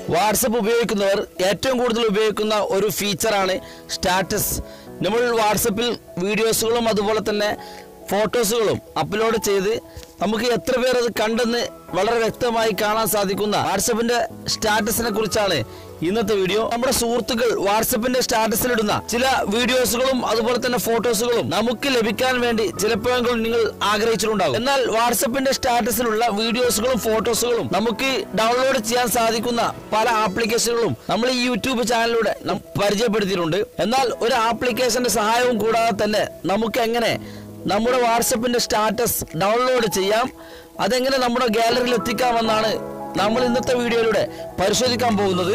WhatsApp ഉപയോഗിക്കുന്നവർ ഏറ്റവും കൂടുതൽ ഉപയോഗിക്കുന്ന ഒരു ഫീച്ചറാണ് സ്റ്റാറ്റസ് നമ്മൾ വാട്സപ്പിൽ വീഡിയോസുകളും അതുപോലെ തന്നെ ഫോട്ടോസുകളും അപ്ലോഡ് ചെയ്ത് നമുക്ക് എത്ര പേർ അത് കണ്ടെന്ന് വളരെ വ്യക്തമായി കാണാൻ സാധിക്കുന്ന വാട്സപ്പിന്റെ സ്റ്റാറ്റസിനെ കുറിച്ചാണ് ഇന്നത്തെ വീഡിയോ നമ്മുടെ സുഹൃത്തുക്കൾ വാട്സപ്പിന്റെ സ്റ്റാറ്റസിലിടുന്ന ചില വീഡിയോസുകളും അതുപോലെ തന്നെ ഫോട്ടോസുകളും നമുക്ക് ലഭിക്കാൻ വേണ്ടി ചിലപ്പോഴെങ്കിലും നിങ്ങൾ ആഗ്രഹിച്ചിട്ടുണ്ടാകും എന്നാൽ വാട്സപ്പിന്റെ സ്റ്റാറ്റസിലുള്ള വീഡിയോസുകളും ഫോട്ടോസുകളും നമുക്ക് ഡൗൺലോഡ് ചെയ്യാൻ സാധിക്കുന്ന പല ആപ്ലിക്കേഷനുകളും നമ്മൾ ഈ യൂട്യൂബ് ചാനലിലൂടെ നം- പരിചയപ്പെടുത്തിയിട്ടുണ്ട് എന്നാൽ ഒരു ആപ്ലിക്കേഷന്റെ സഹായവും കൂടാതെ തന്നെ നമുക്ക് എങ്ങനെ നമ്മുടെ വാട്സപ്പിന്റെ സ്റ്റാറ്റസ് ഡൗൺലോഡ് ചെയ്യാം അതെങ്ങനെ നമ്മുടെ ഗാലറിയിൽ എത്തിക്കാമെന്നാണ് നമ്മൾ ഇന്നത്തെ വീഡിയോയിലൂടെ പരിശോധിക്കാൻ പോകുന്നത്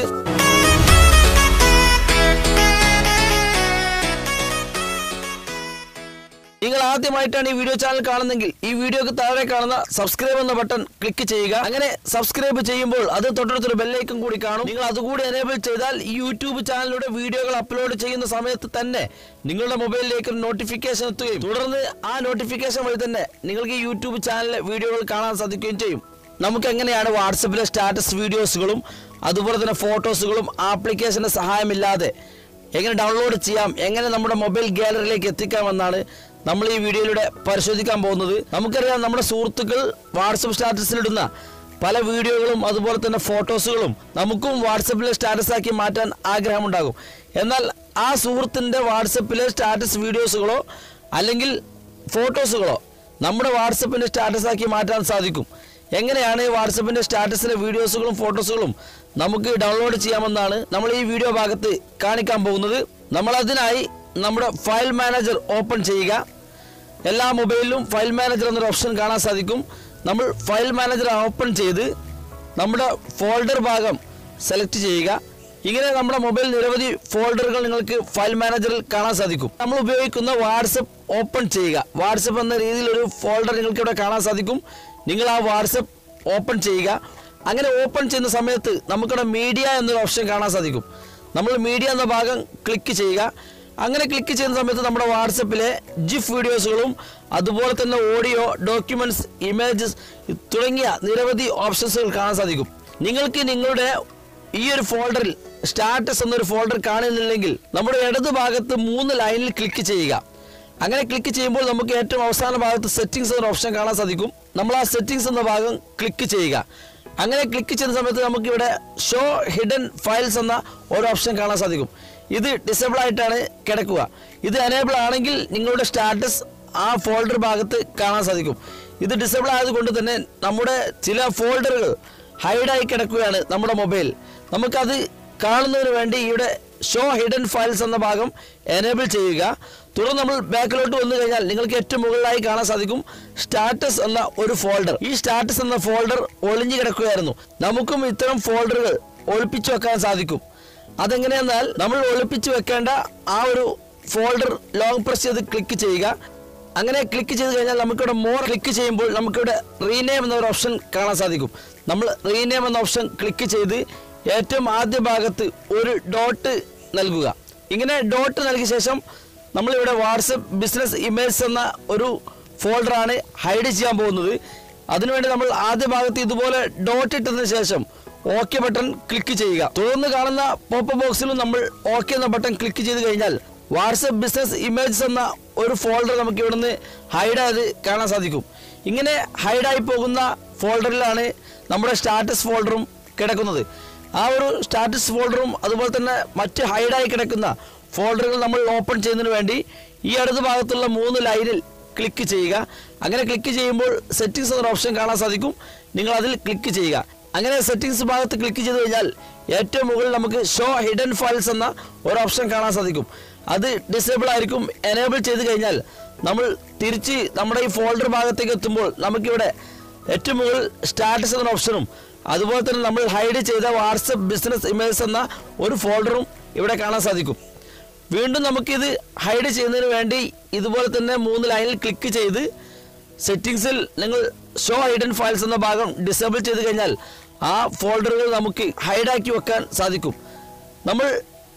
നിങ്ങൾ ആദ്യമായിട്ടാണ് ഈ വീഡിയോ ചാനൽ കാണുന്നെങ്കിൽ ഈ വീഡിയോക്ക് താഴെ കാണുന്ന സബ്സ്ക്രൈബ് എന്ന ബട്ടൺ ക്ലിക്ക് ചെയ്യുക അങ്ങനെ സബ്സ്ക്രൈബ് ചെയ്യുമ്പോൾ അത് തൊട്ടടുത്തൊരു ബെല്ലൈക്കൺ കൂടി കാണും നിങ്ങൾ അതുകൂടി എനേബിൾ ചെയ്താൽ ഈ യൂട്യൂബ് ചാനലിലൂടെ വീഡിയോകൾ അപ്ലോഡ് ചെയ്യുന്ന സമയത്ത് തന്നെ നിങ്ങളുടെ മൊബൈലിലേക്ക് നോട്ടിഫിക്കേഷൻ എത്തുകയും തുടർന്ന് ആ നോട്ടിഫിക്കേഷൻ വഴി തന്നെ നിങ്ങൾക്ക് ഈ യൂട്യൂബ് ചാനലിലെ വീഡിയോകൾ കാണാൻ സാധിക്കുകയും ചെയ്യും നമുക്ക് എങ്ങനെയാണ് വാട്സപ്പിലെ സ്റ്റാറ്റസ് വീഡിയോസുകളും അതുപോലെ തന്നെ ഫോട്ടോസുകളും ആപ്ലിക്കേഷന്റെ സഹായമില്ലാതെ എങ്ങനെ ഡൗൺലോഡ് ചെയ്യാം എങ്ങനെ നമ്മുടെ മൊബൈൽ ഗാലറിയിലേക്ക് എത്തിക്കാമെന്നാണ് നമ്മൾ ഈ വീഡിയോയിലൂടെ പരിശോധിക്കാൻ പോകുന്നത് നമുക്കറിയാം നമ്മുടെ സുഹൃത്തുക്കൾ വാട്സപ്പ് സ്റ്റാറ്റസിലിടുന്ന പല വീഡിയോകളും അതുപോലെ തന്നെ ഫോട്ടോസുകളും നമുക്കും വാട്സപ്പിലെ സ്റ്റാറ്റസ് ആക്കി മാറ്റാൻ ആഗ്രഹമുണ്ടാകും എന്നാൽ ആ സുഹൃത്തിൻ്റെ വാട്സപ്പിലെ സ്റ്റാറ്റസ് വീഡിയോസുകളോ അല്ലെങ്കിൽ ഫോട്ടോസുകളോ നമ്മുടെ വാട്സപ്പിൻ്റെ സ്റ്റാറ്റസ് ആക്കി മാറ്റാൻ സാധിക്കും എങ്ങനെയാണ് ഈ വാട്സപ്പിൻ്റെ സ്റ്റാറ്റസിലെ വീഡിയോസുകളും ഫോട്ടോസുകളും നമുക്ക് ഡൗൺലോഡ് ചെയ്യാമെന്നാണ് നമ്മൾ ഈ വീഡിയോ ഭാഗത്ത് കാണിക്കാൻ പോകുന്നത് നമ്മൾ അതിനായി നമ്മുടെ ഫയൽ മാനേജർ ഓപ്പൺ ചെയ്യുക എല്ലാ മൊബൈലിലും ഫയൽ മാനേജർ എന്നൊരു ഓപ്ഷൻ കാണാൻ സാധിക്കും നമ്മൾ ഫയൽ മാനേജർ ഓപ്പൺ ചെയ്ത് നമ്മുടെ ഫോൾഡർ ഭാഗം സെലക്ട് ചെയ്യുക ഇങ്ങനെ നമ്മുടെ മൊബൈൽ നിരവധി ഫോൾഡറുകൾ നിങ്ങൾക്ക് ഫയൽ മാനേജറിൽ കാണാൻ സാധിക്കും നമ്മൾ ഉപയോഗിക്കുന്ന വാട്സപ്പ് ഓപ്പൺ ചെയ്യുക വാട്സപ്പ് എന്ന രീതിയിൽ ഒരു ഫോൾഡർ നിങ്ങൾക്ക് ഇവിടെ കാണാൻ സാധിക്കും നിങ്ങൾ ആ വാട്സപ്പ് ഓപ്പൺ ചെയ്യുക അങ്ങനെ ഓപ്പൺ ചെയ്യുന്ന സമയത്ത് നമുക്കിവിടെ മീഡിയ എന്നൊരു ഓപ്ഷൻ കാണാൻ സാധിക്കും നമ്മൾ മീഡിയ എന്ന ഭാഗം ക്ലിക്ക് ചെയ്യുക അങ്ങനെ ക്ലിക്ക് ചെയ്യുന്ന സമയത്ത് നമ്മുടെ വാട്സപ്പിലെ ജിഫ് വീഡിയോസുകളും അതുപോലെ തന്നെ ഓഡിയോ ഡോക്യുമെന്റ്സ് ഇമേജസ് തുടങ്ങിയ നിരവധി ഓപ്ഷൻസുകൾ കാണാൻ സാധിക്കും നിങ്ങൾക്ക് നിങ്ങളുടെ ഈ ഒരു ഫോൾഡറിൽ സ്റ്റാറ്റസ് എന്നൊരു ഫോൾഡർ കാണുന്നില്ലെങ്കിൽ നമ്മുടെ ഇടത് ഭാഗത്ത് മൂന്ന് ലൈനിൽ ക്ലിക്ക് ചെയ്യുക അങ്ങനെ ക്ലിക്ക് ചെയ്യുമ്പോൾ നമുക്ക് ഏറ്റവും അവസാന ഭാഗത്ത് സെറ്റിംഗ്സ് എന്ന ഓപ്ഷൻ കാണാൻ സാധിക്കും നമ്മൾ ആ സെറ്റിംഗ്സ് എന്ന ഭാഗം ക്ലിക്ക് ചെയ്യുക അങ്ങനെ ക്ലിക്ക് ചെയ്യുന്ന സമയത്ത് നമുക്ക് ഇവിടെ ഷോ ഹിഡൻ ഫയൽസ് എന്ന ഒരു ഓപ്ഷൻ കാണാൻ സാധിക്കും ഇത് ഡിസേബിൾ ആയിട്ടാണ് കിടക്കുക ഇത് എനേബിൾ ആണെങ്കിൽ നിങ്ങളുടെ സ്റ്റാറ്റസ് ആ ഫോൾഡർ ഭാഗത്ത് കാണാൻ സാധിക്കും ഇത് ഡിസേബിൾ ആയതുകൊണ്ട് തന്നെ നമ്മുടെ ചില ഫോൾഡറുകൾ ഹൈഡായി കിടക്കുകയാണ് നമ്മുടെ മൊബൈൽ നമുക്കത് കാണുന്നതിന് വേണ്ടി ഇവിടെ ഷോ ഹിഡൻ ഫയൽസ് എന്ന ഭാഗം എനേബിൾ ചെയ്യുക തുടർന്ന് നമ്മൾ ബാക്കിലോട്ട് വന്നു കഴിഞ്ഞാൽ നിങ്ങൾക്ക് ഏറ്റവും മുകളിലായി കാണാൻ സാധിക്കും സ്റ്റാറ്റസ് എന്ന ഒരു ഫോൾഡർ ഈ സ്റ്റാറ്റസ് എന്ന ഫോൾഡർ ഒളിഞ്ഞു കിടക്കുകയായിരുന്നു നമുക്കും ഇത്തരം ഫോൾഡറുകൾ ഒളിപ്പിച്ചു വെക്കാൻ സാധിക്കും അതെങ്ങനെയെന്നാൽ നമ്മൾ ഒളിപ്പിച്ചു വെക്കേണ്ട ആ ഒരു ഫോൾഡർ ലോങ് പ്രസ് ചെയ്ത് ക്ലിക്ക് ചെയ്യുക അങ്ങനെ ക്ലിക്ക് ചെയ്ത് കഴിഞ്ഞാൽ നമുക്കിവിടെ മോർ ക്ലിക്ക് ചെയ്യുമ്പോൾ നമുക്കിവിടെ റീനെയിം എന്ന ഒരു ഓപ്ഷൻ കാണാൻ സാധിക്കും നമ്മൾ റീനെയിം എന്ന ഓപ്ഷൻ ക്ലിക്ക് ചെയ്ത് ഏറ്റവും ആദ്യ ഭാഗത്ത് ഒരു ഡോട്ട് നൽകുക ഇങ്ങനെ ഡോട്ട് നൽകിയ ശേഷം നമ്മളിവിടെ വാട്സപ്പ് ബിസിനസ് ഇമേജ് എന്ന ഒരു ഫോൾഡറാണ് ഹൈഡ് ചെയ്യാൻ പോകുന്നത് അതിനുവേണ്ടി നമ്മൾ ആദ്യ ഭാഗത്ത് ഇതുപോലെ ഡോട്ട് ഇട്ടതിന് ശേഷം ഓക്കെ ബട്ടൺ ക്ലിക്ക് ചെയ്യുക തുടർന്ന് കാണുന്ന പോപ്പ് ബോക്സിലും നമ്മൾ ഓക്കെ എന്ന ബട്ടൺ ക്ലിക്ക് ചെയ്ത് കഴിഞ്ഞാൽ വാട്സപ്പ് ബിസിനസ് ഇമേജസ് എന്ന ഒരു ഫോൾഡർ നമുക്ക് ഇവിടുന്ന് ഹൈഡായത് കാണാൻ സാധിക്കും ഇങ്ങനെ ഹൈഡായി പോകുന്ന ഫോൾഡറിലാണ് നമ്മുടെ സ്റ്റാറ്റസ് ഫോൾഡറും കിടക്കുന്നത് ആ ഒരു സ്റ്റാറ്റസ് ഫോൾഡറും അതുപോലെ തന്നെ മറ്റ് ഹൈഡായി കിടക്കുന്ന ഫോൾഡറുകൾ നമ്മൾ ഓപ്പൺ ചെയ്യുന്നതിന് വേണ്ടി ഈ അടുത്ത ഭാഗത്തുള്ള മൂന്ന് ലൈനിൽ ക്ലിക്ക് ചെയ്യുക അങ്ങനെ ക്ലിക്ക് ചെയ്യുമ്പോൾ സെറ്റിംഗ്സ് എന്ന ഓപ്ഷൻ കാണാൻ സാധിക്കും നിങ്ങൾ അതിൽ ക്ലിക്ക് ചെയ്യുക അങ്ങനെ സെറ്റിംഗ്സ് ഭാഗത്ത് ക്ലിക്ക് ചെയ്ത് കഴിഞ്ഞാൽ ഏറ്റവും മുകളിൽ നമുക്ക് ഷോ ഹിഡൻ ഫയൽസ് എന്ന ഒരു ഓപ്ഷൻ കാണാൻ സാധിക്കും അത് ഡിസേബിൾ ആയിരിക്കും എനേബിൾ ചെയ്ത് കഴിഞ്ഞാൽ നമ്മൾ തിരിച്ച് നമ്മുടെ ഈ ഫോൾഡർ ഭാഗത്തേക്ക് എത്തുമ്പോൾ നമുക്കിവിടെ ഏറ്റവും മുകളിൽ സ്റ്റാറ്റസ് എന്ന ഓപ്ഷനും അതുപോലെ തന്നെ നമ്മൾ ഹൈഡ് ചെയ്ത വാട്സപ്പ് ബിസിനസ് ഇമേജ് എന്ന ഒരു ഫോൾഡറും ഇവിടെ കാണാൻ സാധിക്കും വീണ്ടും നമുക്കിത് ഹൈഡ് ചെയ്യുന്നതിന് വേണ്ടി ഇതുപോലെ തന്നെ മൂന്ന് ലൈനിൽ ക്ലിക്ക് ചെയ്ത് സെറ്റിങ്സിൽ നിങ്ങൾ ഷോ ഹൈഡൻ ഫയൽസ് എന്ന ഭാഗം ഡിസേബിൾ ചെയ്ത് കഴിഞ്ഞാൽ ആ ഫോൾഡറുകൾ നമുക്ക് ഹൈഡാക്കി വെക്കാൻ സാധിക്കും നമ്മൾ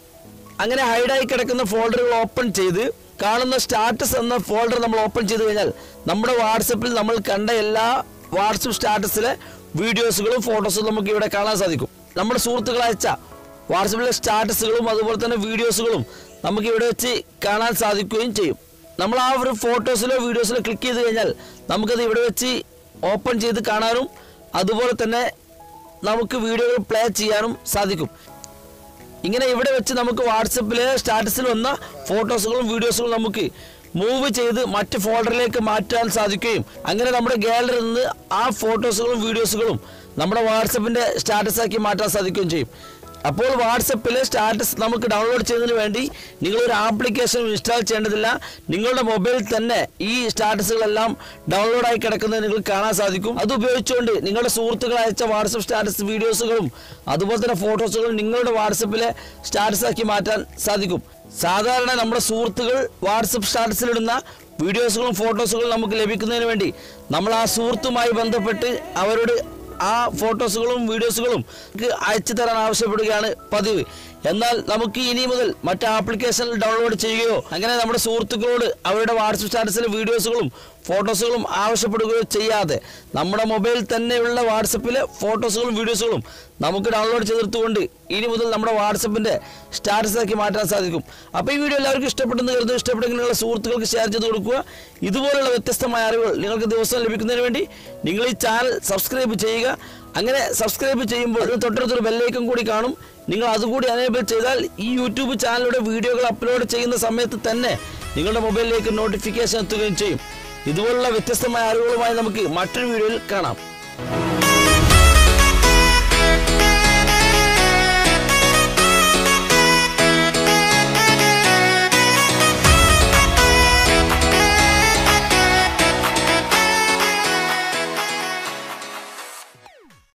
അങ്ങനെ ഹൈഡായി കിടക്കുന്ന ഫോൾഡറുകൾ ഓപ്പൺ ചെയ്ത് കാണുന്ന സ്റ്റാറ്റസ് എന്ന ഫോൾഡർ നമ്മൾ ഓപ്പൺ ചെയ്ത് കഴിഞ്ഞാൽ നമ്മുടെ വാട്സപ്പിൽ നമ്മൾ കണ്ട എല്ലാ വാട്സപ്പ് സ്റ്റാറ്റസിലെ വീഡിയോസുകളും ഫോട്ടോസും നമുക്ക് ഇവിടെ കാണാൻ സാധിക്കും നമ്മുടെ സുഹൃത്തുക്കൾ അയച്ച വാട്സപ്പിലെ സ്റ്റാറ്റസുകളും അതുപോലെ തന്നെ വീഡിയോസുകളും നമുക്ക് ഇവിടെ വെച്ച് കാണാൻ സാധിക്കുകയും ചെയ്യും നമ്മൾ ആ ഒരു ഫോട്ടോസിലോ വീഡിയോസിലോ ക്ലിക്ക് ചെയ്ത് കഴിഞ്ഞാൽ നമുക്കത് ഇവിടെ വെച്ച് ഓപ്പൺ ചെയ്ത് കാണാനും അതുപോലെ തന്നെ നമുക്ക് വീഡിയോകൾ പ്ലേ ചെയ്യാനും സാധിക്കും ഇങ്ങനെ ഇവിടെ വെച്ച് നമുക്ക് വാട്സപ്പിലെ സ്റ്റാറ്റസിൽ വന്ന ഫോട്ടോസുകളും വീഡിയോസുകളും നമുക്ക് മൂവ് ചെയ്ത് മറ്റ് ഫോൾഡറിലേക്ക് മാറ്റാൻ സാധിക്കുകയും അങ്ങനെ നമ്മുടെ ഗാലറിയിൽ നിന്ന് ആ ഫോട്ടോസുകളും വീഡിയോസുകളും നമ്മുടെ വാട്സപ്പിൻ്റെ സ്റ്റാറ്റസാക്കി മാറ്റാൻ സാധിക്കുകയും ചെയ്യും അപ്പോൾ വാട്സപ്പിലെ സ്റ്റാറ്റസ് നമുക്ക് ഡൗൺലോഡ് ചെയ്യുന്നതിന് വേണ്ടി നിങ്ങളൊരു ആപ്ലിക്കേഷൻ ഇൻസ്റ്റാൾ ചെയ്യേണ്ടതില്ല നിങ്ങളുടെ മൊബൈലിൽ തന്നെ ഈ സ്റ്റാറ്റസുകളെല്ലാം ഡൗൺലോഡായി കിടക്കുന്നത് നിങ്ങൾക്ക് കാണാൻ സാധിക്കും അത് ഉപയോഗിച്ചുകൊണ്ട് നിങ്ങളുടെ സുഹൃത്തുക്കൾ അയച്ച വാട്സപ്പ് സ്റ്റാറ്റസ് വീഡിയോസുകളും അതുപോലെ തന്നെ ഫോട്ടോസുകളും നിങ്ങളുടെ വാട്സപ്പിലെ സ്റ്റാറ്റസാക്കി മാറ്റാൻ സാധിക്കും സാധാരണ നമ്മുടെ സുഹൃത്തുക്കൾ വാട്സപ്പ് സ്റ്റാറ്റസിലിടുന്ന വീഡിയോസുകളും ഫോട്ടോസുകളും നമുക്ക് ലഭിക്കുന്നതിന് വേണ്ടി നമ്മൾ ആ സുഹൃത്തുമായി ബന്ധപ്പെട്ട് അവരോട് ആ ഫോട്ടോസുകളും വീഡിയോസുകളും നമുക്ക് അയച്ചു തരാൻ ആവശ്യപ്പെടുകയാണ് പതിവ് എന്നാൽ നമുക്ക് ഇനി മുതൽ മറ്റ് ആപ്ലിക്കേഷനിൽ ഡൗൺലോഡ് ചെയ്യുകയോ അങ്ങനെ നമ്മുടെ സുഹൃത്തുക്കളോട് അവരുടെ വാട്സപ്പ് സ്റ്റാറ്റസിലെ വീഡിയോസുകളും ഫോട്ടോസുകളും ആവശ്യപ്പെടുകയോ ചെയ്യാതെ നമ്മുടെ മൊബൈൽ തന്നെയുള്ള വാട്സപ്പിലെ ഫോട്ടോസുകളും വീഡിയോസുകളും നമുക്ക് ഡൗൺലോഡ് ചെയ്തെടുത്തുകൊണ്ട് ഇനി മുതൽ നമ്മുടെ വാട്സപ്പിൻ്റെ സ്റ്റാറ്റസാക്കി മാറ്റാൻ സാധിക്കും അപ്പോൾ ഈ വീഡിയോ എല്ലാവർക്കും ഇഷ്ടപ്പെട്ടെന്ന് കരുതുന്നു ഇഷ്ടപ്പെട്ടെങ്കിൽ നിങ്ങളുടെ സുഹൃത്തുക്കൾക്ക് ഷെയർ ചെയ്ത് കൊടുക്കുക ഇതുപോലുള്ള വ്യത്യസ്തമായ അറിവുകൾ നിങ്ങൾക്ക് ദിവസം ലഭിക്കുന്നതിന് വേണ്ടി നിങ്ങൾ ഈ ചാനൽ സബ്സ്ക്രൈബ് ചെയ്യുക അങ്ങനെ സബ്സ്ക്രൈബ് ചെയ്യുമ്പോൾ അതിന് തൊട്ടടുത്തൊരു ബെല്ലൈക്കൺ കൂടി കാണും നിങ്ങൾ അതുകൂടി അനേബിൾ ചെയ്താൽ ഈ യൂട്യൂബ് ചാനലിലൂടെ വീഡിയോകൾ അപ്ലോഡ് ചെയ്യുന്ന സമയത്ത് തന്നെ നിങ്ങളുടെ മൊബൈലിലേക്ക് നോട്ടിഫിക്കേഷൻ എത്തുകയും ചെയ്യും ഇതുപോലുള്ള വ്യത്യസ്തമായ അറിവുകളുമായി നമുക്ക് മറ്റൊരു വീഡിയോയിൽ കാണാം